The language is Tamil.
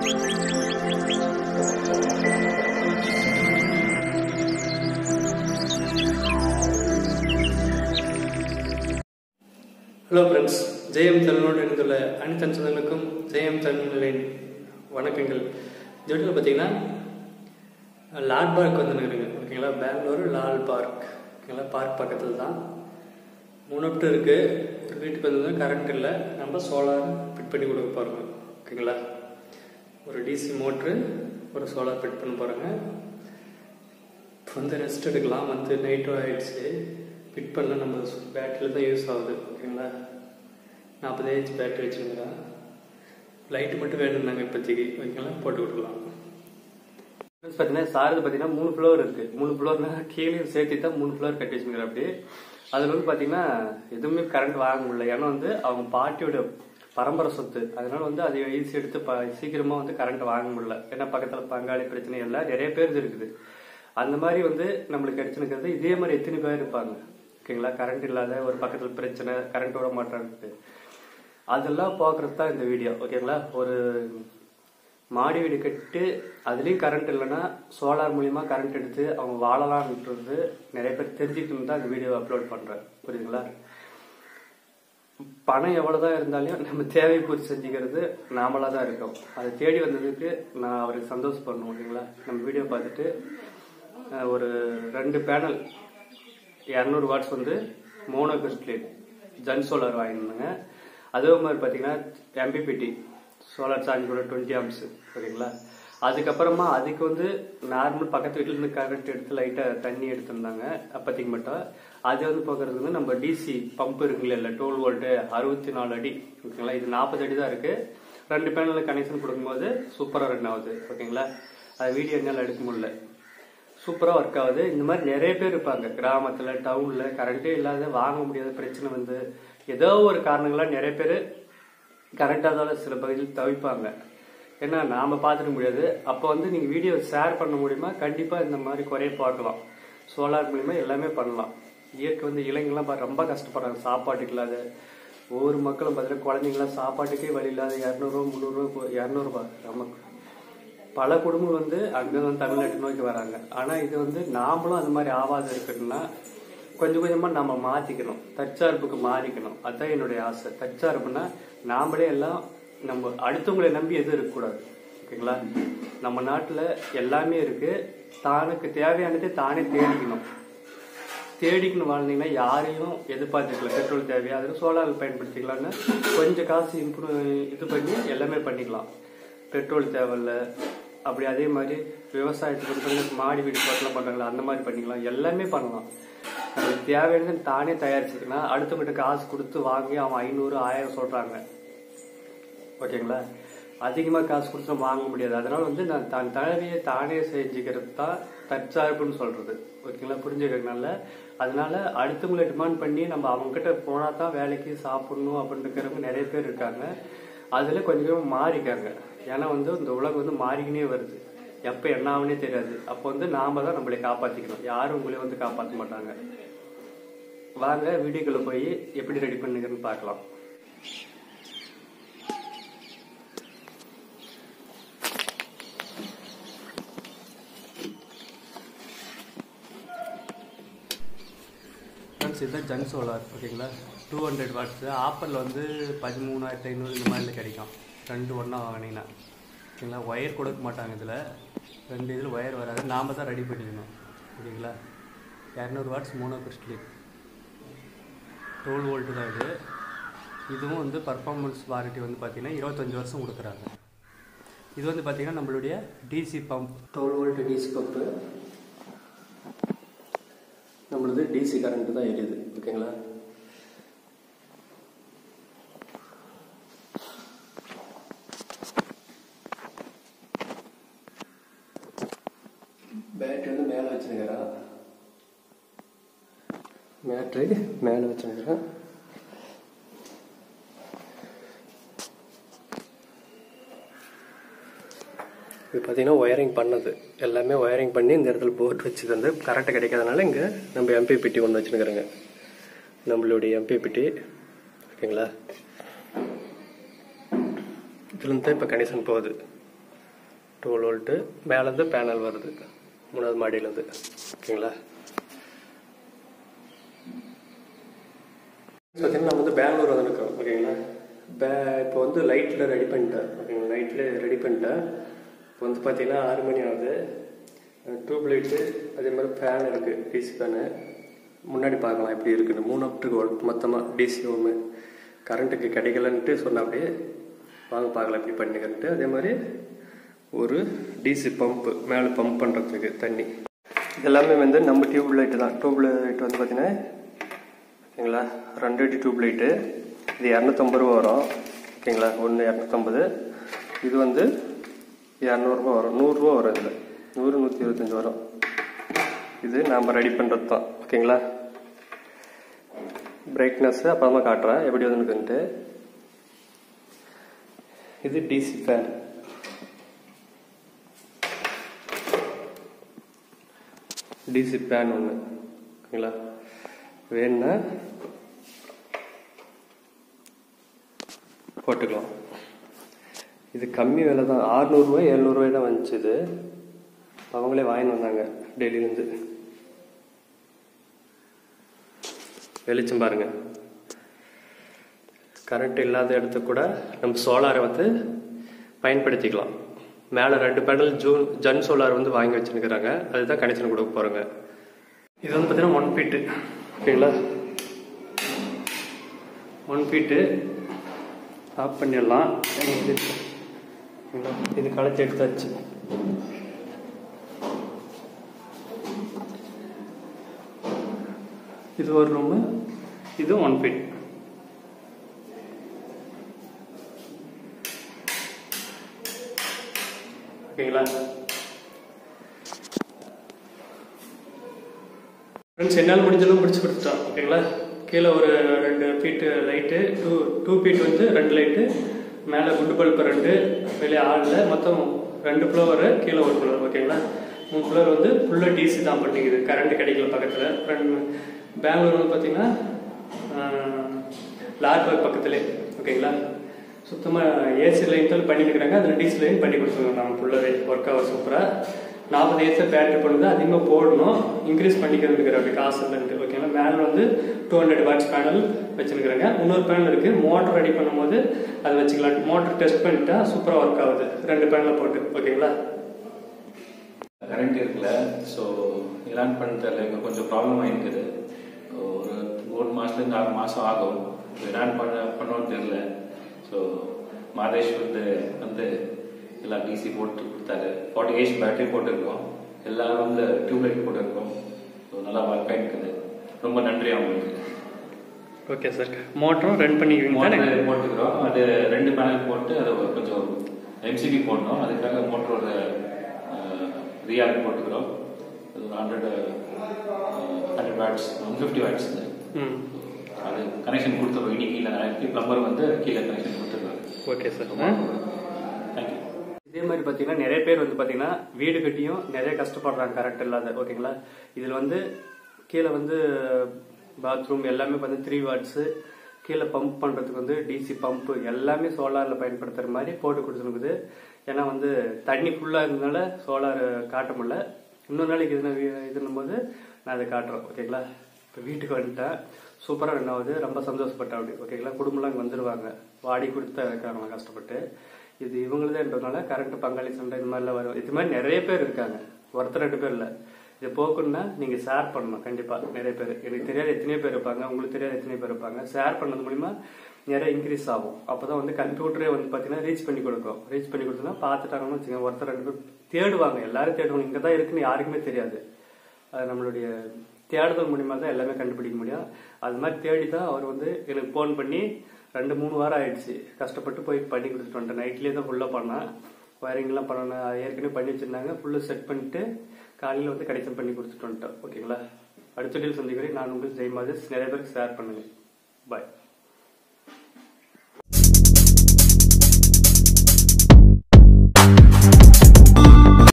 ஹலோ ஃப்ரெண்ட்ஸ் ஜெயம் தமிழ்நாடு இணைந்துள்ள அனைத்து சொந்தங்களுக்கும் ஜெயம் தமிழின் வணக்கங்கள் இந்த வீட்டில் பார்த்தீங்கன்னா லால் பார்க் வந்து இருக்குங்க ஓகேங்களா பெங்களூர் லால் பார்க் ஓகேங்களா பார்க் பக்கத்தில் தான் மூணு விட்டு இருக்குது ஒரு வீட்டுக்கு வந்து கரண்ட் இல்லை நம்ம சோலார் ஃபிட் பண்ணி கொடுக்க போகிறோங்க ஓகேங்களா ஒரு டிசி மோட்ரு ஒரு சோலார் ஃபிட் பண்ண போகிறோங்க இப்போ வந்து ரெஸ்ட் எடுக்கலாம் வந்து நைட்டும் ஆயிடுச்சு ஃபிட் பண்ண நம்ம பேட்டரியில் தான் யூஸ் ஆகுது ஓகேங்களா நாற்பது ஏஹெச் பேட்டரி வச்சுருக்கிறேன் லைட்டு மட்டும் வேணும்னாங்க இப்போதைக்கு ஓகேங்களா போட்டு கொடுக்கலாம் பார்த்தீங்கன்னா சாரது பார்த்தீங்கன்னா மூணு ஃப்ளோர் இருக்குது மூணு ஃப்ளோர்னா கீழே சேர்த்து தான் மூணு ஃப்ளோர் கட்டி வச்சுருக்கிறேன் அப்படி அதில் வந்து பார்த்தீங்கன்னா எதுவுமே கரண்ட் வாங்க முடியல ஏன்னா வந்து அவங்க பாட்டியோட பரம்பரை சொத்து அதனால வந்து அதை ஈஸி எடுத்து ப சீக்கிரமாக வந்து கரண்ட் வாங்க முடியல ஏன்னா பக்கத்தில் பங்காளி பிரச்சனை எல்லாம் நிறைய பேர் இருக்குது அந்த மாதிரி வந்து நம்மளுக்கு கிடைச்சுனுக்கிறது இதே மாதிரி எத்தனை பேர் இருப்பாங்க ஓகேங்களா கரண்ட் இல்லாத ஒரு பக்கத்தில் பிரச்சனை கரண்ட் விட மாட்டாங்க அதெல்லாம் பார்க்குறது தான் இந்த வீடியோ ஓகேங்களா ஒரு மாடி வீடு கட்டு அதுலேயும் கரண்ட் இல்லைன்னா சோலார் மூலியமா கரண்ட் எடுத்து அவங்க வாழலாம்ன்றது நிறைய பேர் தெரிஞ்சுக்கணும் தான் இந்த வீடியோ அப்லோட் பண்ணுறேன் புரியுதுங்களா பணம் எவ்வளோதான் இருந்தாலும் நம்ம தேவை பூர்த்தி செஞ்சுக்கிறது நாமளாக தான் இருக்கோம் அதை தேடி வந்ததுக்கு நான் அவருக்கு சந்தோஷப்படணும் ஓகேங்களா நம்ம வீடியோ பார்த்துட்டு அஹ், ஒரு ரெண்டு பேனல் இரநூறு வாட்ஸ் வந்து மோனோ கிறிஸ்டலின் ஜன் சோலார் வாங்கியிருந்தாங்க அதே மாதிரி பார்த்தீங்கன்னா எம்பிபிடி சோலார் சார்ஜ் கூட டுவெண்ட்டி ஆம்ஸ் ஓகேங்களா அதுக்கப்புறமா அதுக்கு வந்து நார்மல் பக்கத்து வீட்டில் இருந்து கரண்ட் எடுத்து லைட்டாக தண்ணி எடுத்திருந்தாங்க அப்போதைக்கு மட்டும் அது வந்து பார்க்கறதுக்கு வந்து நம்ம டிசி பம்ப் இருக்குல்ல இல்லை டோல் வோல்ட்டு அறுபத்தி நாலு அடி ஓகேங்களா இது நாற்பது அடி தான் இருக்கு ரெண்டு பேனல் கனெக்ஷன் கொடுக்கும்போது சூப்பராக ரன் ஆகுது ஓகேங்களா அது வீடியோ என்னால் எடுக்க முடியல சூப்பராக ஒர்க் ஆகுது இந்த மாதிரி நிறைய பேர் இருப்பாங்க கிராமத்தில் டவுனில் கரண்ட்டே இல்லாத வாங்க முடியாத பிரச்சனை வந்து ஏதோ ஒரு காரணங்களாக நிறைய பேர் கரண்ட்டாதால சில பகுதியில் தவிப்பாங்க ஏன்னா நாம் பார்த்துட முடியாது அப்போ வந்து நீங்கள் வீடியோ ஷேர் பண்ண முடியுமா கண்டிப்பாக இந்த மாதிரி குறைய பார்க்கலாம் சோலார் மூலியமா எல்லாமே பண்ணலாம் இயற்கை வந்து இளைஞர்கள்லாம் பா- ரொம்ப கஷ்டப்படுறாங்க சாப்பாட்டுக்கு இல்லாத ஒவ்வொரு மக்களும் பார்த்தீங்கன்னா குழந்தைங்களாம் சாப்பாட்டுக்கே வழி இல்லாத இரநூறுவா முந்நூறுரூவா இரநூறுபா நம்ம பல குடும்பங்கள் வந்து அங்கே வந்து தமிழ்நாட்டு நோக்கி வராங்க ஆனால் இது வந்து நாமளும் அந்த மாதிரி ஆவாத இருக்கணும்னா கொஞ்சம் கொஞ்சமாக நம்ம மாற்றிக்கணும் தற்சார்புக்கு மாறிக்கணும் அதுதான் என்னுடைய ஆசை தற்சார்புனா நாமளே எல்லாம் நம்ம அடுத்தவங்களை நம்பி எதுவும் இருக்கக்கூடாது ஓகேங்களா நம்ம நாட்டில் எல்லாமே இருக்கு தானுக்கு தேவையானதை தானே தேடிக்கணும் தேடிக்கணும் வாழ்ந்தீங்கன்னா யாரையும் எதிர்பார்த்துக்கல பெட்ரோல் தேவையா அதில் சோலார் பயன்படுத்திக்கலாம்னு கொஞ்சம் காசு இம்ப்ரூவ் இது பண்ணி எல்லாமே பண்ணிக்கலாம் பெட்ரோல் தேவையில்ல அப்படி அதே மாதிரி விவசாயத்துக்கு வந்து பார்த்தீங்கன்னா மாடி வீடு தோட்டலாம் பண்ணுறாங்களா அந்த மாதிரி பண்ணிக்கலாம் எல்லாமே பண்ணலாம் நம்மளுக்கு தேவையானது தானே தயாரிச்சுக்கலாம் அடுத்தவங்கிட்ட காசு கொடுத்து வாங்கி அவன் ஐநூறு ஆயிரம் சொல்றாங்க ஓகேங்களா அதிகமாக காசு கொடுத்து நம்ம வாங்க முடியாது அதனால வந்து நான் தன் தேவையை தானே செஞ்சுக்கிறது தான் தற்சார்புன்னு சொல்றது ஓகேங்களா புரிஞ்சுக்கிறதுனால அதனால அடுத்தவங்களை டிமாண்ட் பண்ணி நம்ம அவங்ககிட்ட போனா தான் வேலைக்கு சாப்பிடணும் அப்படின்றவங்க நிறைய பேர் இருக்காங்க அதுல கொஞ்சம் கொஞ்சம் மாறிக்காங்க ஏன்னா வந்து இந்த உலகம் வந்து மாறிக்கினே வருது எப்ப என்ன ஆகுனே தெரியாது அப்போ வந்து நாம தான் நம்மளை காப்பாத்திக்கணும் யாரும் உங்களை வந்து காப்பாற்ற மாட்டாங்க வாங்க வீடியோக்குள்ள போய் எப்படி ரெடி பண்ணுங்கன்னு பார்க்கலாம் ஃப்ரெண்ட்ஸ் இதுதான் ஜன் சோலார் ஓகேங்களா டூ ஹண்ட்ரட் வாட்ஸு ஆஃபரில் வந்து பதிமூணாயிரத்தி ஐநூறு இந்த மாதிரில கிடைக்கும் ரெண்டு ஒன்றா வாங்கினீங்கன்னா ஓகேங்களா ஒயர் கொடுக்க மாட்டாங்க இதில் ரெண்டு இதில் ஒயர் வராது நாம் தான் ரெடி பண்ணிக்கணும் ஓகேங்களா இரநூறு watts mono crystalline twelve volt தான் இது இதுவும் வந்து பர்ஃபார்மன்ஸ் வாரண்டி வந்து பார்த்தீங்கன்னா இருபத்தஞ்சி வருஷம் கொடுக்குறாங்க இது வந்து பார்த்தீங்கன்னா நம்மளுடைய DC pump twelve volt DC pump நம்மளது டிசி கரண்ட் தான் எரியுது ஓகேங்களா பேட்டரி வந்து மேலே வச்சுருக்கிறேன் பேட்டரி மேலே வச்சுருக்கிறேன் இது பார்த்தீங்கன்னா ஒயரிங் பண்ணது எல்லாமே ஒயரிங் பண்ணி இந்த இடத்துல போர்ட் வச்சது வந்து கரெக்டாக கிடைக்காதனால இங்கே நம்ம எம்பிபிடி ஒன்று வச்சுருக்கிறோங்க நம்மளுடைய எம்பிபிடி ஓகேங்களா இதுலேருந்து தான் இப்போ கனெக்ஷன் போகுது டுவெல் வோல்ட்டு மேலேருந்து பேனல் வருது மூணாவது மாடியிலேருந்து ஓகேங்களா பார்த்தீங்கன்னா நான் வந்து பெங்களூர் வந்துருக்கோம் ஓகேங்களா பே இப்போ வந்து லைட்டில் ரெடி பண்ணிட்டேன் ஓகேங்களா லைட்டில் ரெடி பண்ணிட்டேன் இப்போ வந்து பார்த்தீங்கன்னா ஆறு மணி ஆகுது டியூப் லைட்டு அதே மாதிரி ஃபேன் இருக்குது டிசி ஃபேனு முன்னாடி பார்க்கலாம் எப்படி இருக்குன்னு மூணு அப்ட்டுக்கு மொத்தமாக டிசி ஹோமு கரண்ட்டுக்கு கிடைக்கலன்ட்டு சொன்ன அப்படியே வாங்க பார்க்கலாம் எப்படி பண்ணிக்கிறன்ட்டு அதே மாதிரி ஒரு டிசி பம்பு மேலே பம்ப் பண்ணுறதுக்கு தண்ணி எல்லாமே வந்து நம்ம டியூப் லைட்டு தான் டியூப் லைட் வந்து பார்த்தீங்கன்னா ஓகேங்களா ரெண்டு அடி டியூப் லைட்டு இது இரநூத்தம்பது ரூபா வரும் ஓகேங்களா ஒன்று இரநூத்தம்பது இது வந்து இரநூறுபா வரும் நூறுரூவா வரும் இதில் நூறு நூற்றி இருபத்தஞ்சி வரும் இது நாம் ரெடி பண்ணுறது தான் ஓகேங்களா பிரைட்னஸ் அப்புறமா காட்டுறேன் எப்படி வந்துருக்குன்ட்டு இது டிசி ஃபேன் டிசி ஃபேன் ஒன்று ஓகேங்களா வேணுன்னா போட்டுக்கலாம் இது கம்மி விலை தான் ஆறுநூறுவா எழுநூறுவாய் தான் வந்துச்சு இது அவங்களே வாங்கிட்டு வந்தாங்க டெல்லியிலேருந்து வெளிச்சம் பாருங்க கரண்ட் இல்லாத இடத்த கூட நம்ம சோலாரை வந்து பயன்படுத்திக்கலாம் மேலே ரெண்டு பேனல் ஜூன் ஜன் சோலார் வந்து வாங்கி வச்சுருக்கிறாங்க அதுதான் கனெக்ஷன் கொடுக்க போகிறோங்க இது வந்து பார்த்தீங்கன்னா ஒன் ஃபீட்டு ஓகேங்களா ஒன் ஃபீட்டு ஆஃப் பண்ணிடலாம் இது ஓகேங்களா? இது களைச்சி எடுத்தாச்சு இது ஒரு ரூமு இது ஒன் ஃபீட் ஓகேங்களா ஃப்ரெண்ட்ஸ் என்னால் முடிஞ்சளவு முடிச்சு கொடுத்துட்டோம் ஓகேங்களா கீழே ஒரு ரெண்டு feet light two two feet வந்து ரெண்டு லைட்டு மேலே குண்டு பல்ப் ரெண்டு வெளியே ஆளில் மொத்தம் ரெண்டு ஃப்ளோவர் கீழே ஒரு ஃப்ளோர் ஓகேங்களா மூணு ஃப்ளோர் வந்து ஃபுல்லாக டிசி தான் பண்ணிக்குது கரண்ட் கிடைக்கல பக்கத்தில் ஃப்ரெண்ட் பெங்களூர் வந்து பார்த்தீங்கன்னா லார்பர்க் பக்கத்துலேயே ஓகேங்களா சுத்தமாக ஏசி லைன் தான் பண்ணிட்டு இருக்கிறாங்க அதில் டிசி லைன் பண்ணி கொடுத்துருவோம் நம்ம ஃபுல்லாகவே ஒர்க் ஆகும் சூப்பராக நாற்பது ஏசி பேட்டரி பண்ணுது அதிகமாக போடணும் இன்க்ரீஸ் பண்ணிக்கிறதுக்கு அப்படி காசு இல்லைன்ட்டு ஓகேங்களா மேலே வந்து டூ ஹண்ட்ரட் வாட்ஸ் பேனல் வச்சுருக்குறாங்க இன்னொரு பேனல் இருக்குது மோட்டர் ரெடி பண்ணும்போது அது வச்சுக்கலாம் மோட்டர் டெஸ்ட் பண்ணிட்டா சூப்பராக ஒர்க் ஆகுது ரெண்டு பேனலில் போட்டு ஓகேங்களா கரண்ட் இருக்குல்ல ஸோ இலான் பண்ண தெரியல இங்கே கொஞ்சம் ப்ராப்ளம் ஆகிருக்குது ஒரு மூணு மாதத்துலேருந்து ஆறு மாதம் ஆகும் இலான் பண்ண பண்ணோன்னு தெரியல ஸோ மாதேஷ் வந்து வந்து எல்லாம் டிசி போட்டு கொடுத்தாரு ஃபார்ட்டி ஏஜ் பேட்டரி போட்டிருக்கோம் எல்லாரும் வந்து டியூப்லைட் போட்டிருக்கோம் ஸோ நல்லா ஒர்க் ஆகிருக்குது ரொம்ப நன்றி அவங்களுக்கு ஓகே சார் மோட்டரும் ரன் பண்ணிக்குவீங்க தானே மோட்டர் போட்டுக்கிறோம் அது ரெண்டு பேனல் போட்டு அதை கொஞ்சம் எம்சிபி போடணும் அதுக்காக மோட்டர் ஒரு ரியால் போட்டுக்கிறோம் அது ஒரு hundred hundred watts one fifty watts ம் அது கனெக்ஷன் கொடுத்துருவோம் இன்னைக்கு இல்லை நாளைக்கு ப்ளம்பர் வந்து கீழே கனெக்ஷன் கொடுத்துருவாரு ஓகே சார் தேங்க்யூ இதே மாதிரி பார்த்தீங்கன்னா நிறைய பேர் வந்து பார்த்தீங்கன்னா வீடு கட்டியும் நிறைய கஷ்டப்படுறாங்க கரண்ட் இல்லாத ஓகேங்களா இதில் வந்து கீழே வந்து பாத்ரூம் எல்லாமே வந்து த்ரீ வாட்ஸு கீழே பம்ப் பண்ணுறதுக்கு வந்து டிசி பம்பு எல்லாமே சோலாரில் பயன்படுத்துகிற மாதிரி போட்டு கொடுத்துருக்குது ஏன்னா வந்து தண்ணி ஃபுல்லாக இருந்தனால சோலார் காட்ட முடியல இன்னொரு நாளைக்கு இது இதுன்னும் போது நான் அதை காட்டுறேன் ஓகேங்களா இப்போ வீட்டுக்கு வந்துட்டேன் சூப்பராக ரன் ஆகுது ரொம்ப சந்தோஷப்பட்டேன் அப்படி ஓகேங்களா குடும்பம்லாம் இங்கே வந்துடுவாங்க வாடி கொடுத்து இருக்காங்க கஷ்டப்பட்டு இது இவங்களுதுன்றதுனால கரண்ட் பங்காளி சண்டை இது மாதிரிலாம் வரும் இது மாதிரி நிறைய பேர் இருக்காங்க ஒருத்தர் ரெண்டு பேர் இல்லை இது போக்கணும்னா நீங்கள் ஷேர் பண்ணணும் கண்டிப்பாக நிறைய பேர் எனக்கு தெரியாத எத்தனையோ பேர் இருப்பாங்க உங்களுக்கு தெரியாத எத்தனையோ பேர் இருப்பாங்க ஷேர் பண்ணது மூலிமா நிறைய இன்க்ரீஸ் ஆகும் அப்போ தான் வந்து கம்ப்யூட்டரே வந்து பார்த்தீங்கன்னா ரீச் பண்ணி கொடுக்கும் ரீச் பண்ணி கொடுத்தோன்னா பார்த்துட்டாங்கன்னு வச்சுக்கோங்க ஒருத்தர் ரெண்டு பேர் தேடுவாங்க எல்லாரும் தேடுவாங்க இங்கே தான் இருக்குன்னு யாருக்குமே தெரியாது அது நம்மளுடைய தேடுதல் மூலியமா தான் எல்லாமே கண்டுபிடிக்க முடியும் அது மாதிரி தேடி தான் அவர் வந்து எனக்கு ஃபோன் பண்ணி ரெண்டு மூணு வாரம் ஆயிடுச்சு கஷ்டப்பட்டு போய் பண்ணி கொடுத்துட்டு வந்துட்டேன் நைட்லேயே தான் ஃபுல்லாக பண்ணேன் ஒயரிங்லாம் பண்ண ஏற்கனவே பண்ணி வச்சிருந்தாங்க ஃபுல்லாக செட் பண்ணிட்டு காலையில் வந்து கனெக்ஷன் பண்ணி கொடுத்துட்டு வந்துட்டேன் ஓகேங்களா அடுத்த டீல் சந்திக்கிறேன் நான் உங்களுக்கு ஜெய் மாதேஷ் நிறைய பேருக்கு ஷேர் பண்ணுங்க பாய்